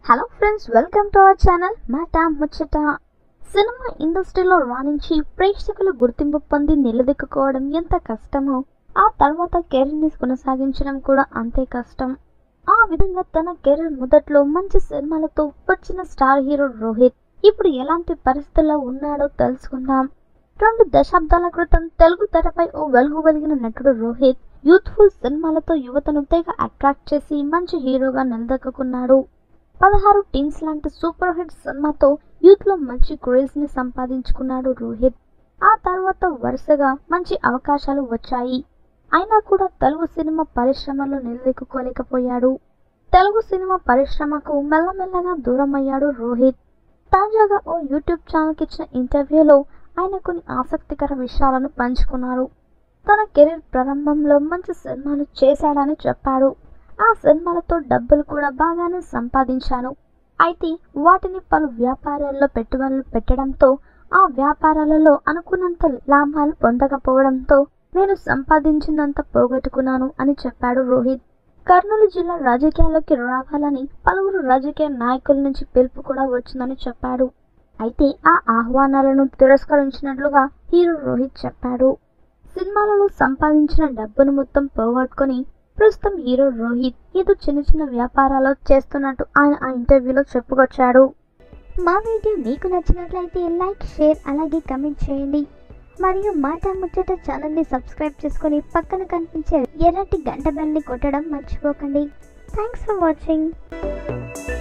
hello friends welcome to our channel మాట ముచ్చట cinema ఇండస్ట్రీలో రాణించి ప్రేక్షకుల గుర్తింపు పొంది నిలదొక్కుకోవడం ఎంత కష్టమో ఆ తర్వాత కెరీర్ని కొనసాగించడం కూడా అంతే కష్టం ఆ విధంగా తన కెరీర్ మొదట్లో మంచి సినిమాలతో వచ్చిన స్టార్ హీరో రోహిత్ ఇప్పుడు ఎలాంటి పరిస్థితుల్లో ఉన్నాడో తెలుసుకుందాం రెండు దశాబ్దాల క్రితం తెలుగు తెరపై ఓ వెలుగు వెలిగిన నటుడు రోహిత్ యూత్ఫుల్ సినిమాలతో యువతను తెగ అట్రాక్ట్ చేసి మంచి హీరోగా నిలదొక్కున్నాడు పదహారు టీన్స్ లాంటి సూపర్ హిట్ సినిమాతో యూత్ లో మంచి క్రేజ్ ని సంపాదించుకున్నాడు రోహిత్ ఆ తర్వాత వరుసగా మంచి అవకాశాలు వచ్చాయి అయినా కూడా తెలుగు సినిమా పరిశ్రమలో నిలదొక్కుకోలేకపోయాడు తెలుగు సినిమా పరిశ్రమకు మెల్లమెల్లగా దూరమయ్యాడు రోహిత్ తాజాగా ఓ యూట్యూబ్ ఛానల్కి ఇచ్చిన ఇంటర్వ్యూలో ఆయన కొన్ని ఆసక్తికర విషయాలను పంచుకున్నారు తన కెరీర్ ప్రారంభంలో మంచి సినిమాలు చేశాడని చెప్పాడు ఆ సినిమాలతో డబ్బులు కూడా బాగానే సంపాదించాను అయితే వాటిని పలు వ్యాపారాల్లో పెట్టుబడులు పెట్టడంతో ఆ వ్యాపారాలలో అనుకున్నంత లాభాలు పొందకపోవడంతో నేను సంపాదించినంత పోగొట్టుకున్నాను అని చెప్పాడు రోహిత్ కర్నూలు జిల్లా రాజకీయాల్లోకి రావాలని పలువురు రాజకీయ నాయకుల నుంచి పిలుపు కూడా వచ్చిందని చెప్పాడు అయితే ఆ ఆహ్వానాలను తిరస్కరించినట్లుగా హీరో రోహిత్ చెప్పాడు సినిమాలలో సంపాదించిన డబ్బును మొత్తం పోగొట్టుకొని ప్రస్తుతం హీరో రోహిత్ ఏదో చిన్న చిన్న వ్యాపారాలు చేస్తున్నట్టు ఆయన ఆ ఇంటర్వ్యూలో చెప్పుకొచ్చాడు మా వీడియో మీకు నచ్చినట్లయితే లైక్ షేర్ అలాగే కమెంట్ చేయండి మరియు మాట ముచ్చట ఛానల్ని సబ్స్క్రైబ్ చేసుకొని పక్కన కనిపించే ఎర్రటి గంట బెల్ని కొట్టడం మర్చిపోకండి థ్యాంక్స్ ఫర్ వాచింగ్